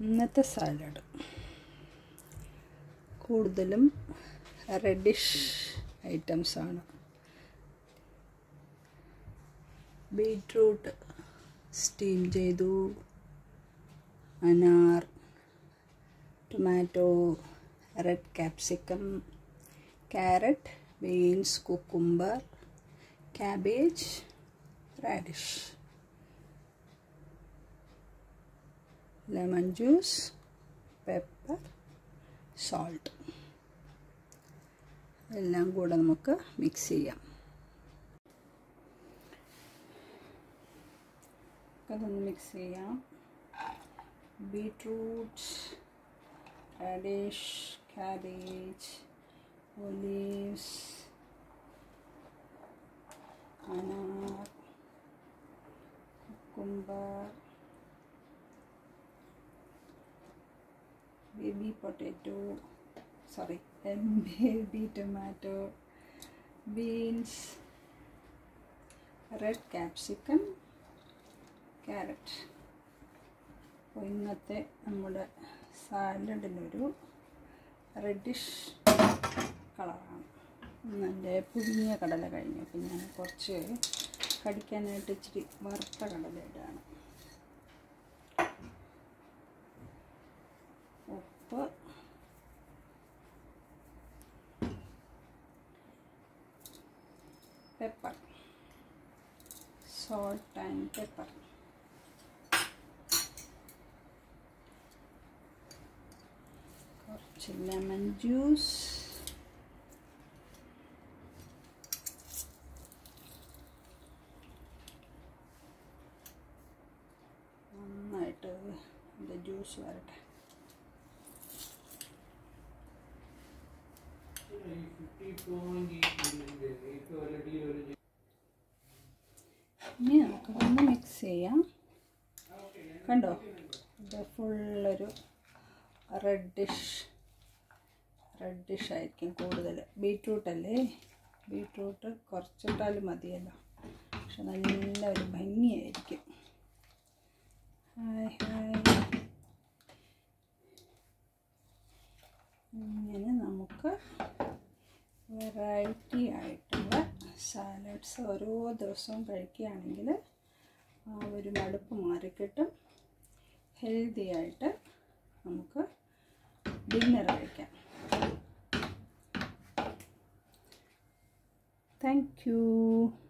ഇന്നത്തെ സാലഡ് കൂടുതലും റെഡിഷ് ഐറ്റംസാണ് ബീട്രൂട്ട് സ്റ്റീം ചെയ്തു അനാർ tomato red capsicum carrot beans cucumber cabbage radish lemon juice pepper salt എല്ലാം കൂടെ നമുക്ക് മിക്സ് ചെയ്യാം അതൊന്ന് മിക്സ് ചെയ്യാം ബീട്രൂട്ട് റാഡിഷ് ക്യാബേജ് ഒലീവ്സ് അനാർ cucumber baby potato sorry baby tomato beans red capsicum carrot അപ്പോൾ ഇന്നത്തെ നമ്മുടെ സാലഡിനൊരു റെഡിഷ് കളറാണ് നല്ല പുഴുങ്ങിയ കടല കഴിഞ്ഞു അപ്പം ഞാൻ കുറച്ച് കടിക്കാനായിട്ട് ഇച്ചിരി വറുത്ത കടല ഇടാണ് ഉപ്പ് പെപ്പർ സോൾട്ട് ആൻഡ് പെപ്പർ കുറച്ച് ലെമൺ ജ്യൂസ് നന്നായിട്ട് ഇതിൻ്റെ ജ്യൂസ് വരട്ടെ ഇനി നമുക്കതൊന്ന് മിക്സ് ചെയ്യാം കണ്ടോ ഇത് ഫുള്ളൊരു റെഡിഷ് റെഡിഷ് ആയിരിക്കും കൂടുതൽ ബീട്രൂട്ട് അല്ലേ ബീട്രൂട്ട് കുറച്ചിട്ടാലും മതിയല്ലോ പക്ഷെ നല്ല ഒരു ഭംഗിയായിരിക്കും ഹായ് ഹായ് ഇങ്ങനെ നമുക്ക് വെറൈറ്റി ആയിട്ടുള്ള സാലഡ്സ് ഓരോ ദിവസവും കഴിക്കുകയാണെങ്കിൽ ആ ഒരു മടുപ്പ് മാറിക്കിട്ടും ഹെൽത്തി ആയിട്ട് നമുക്ക് ഡിന്നർ കഴിക്കാം താങ്ക് യു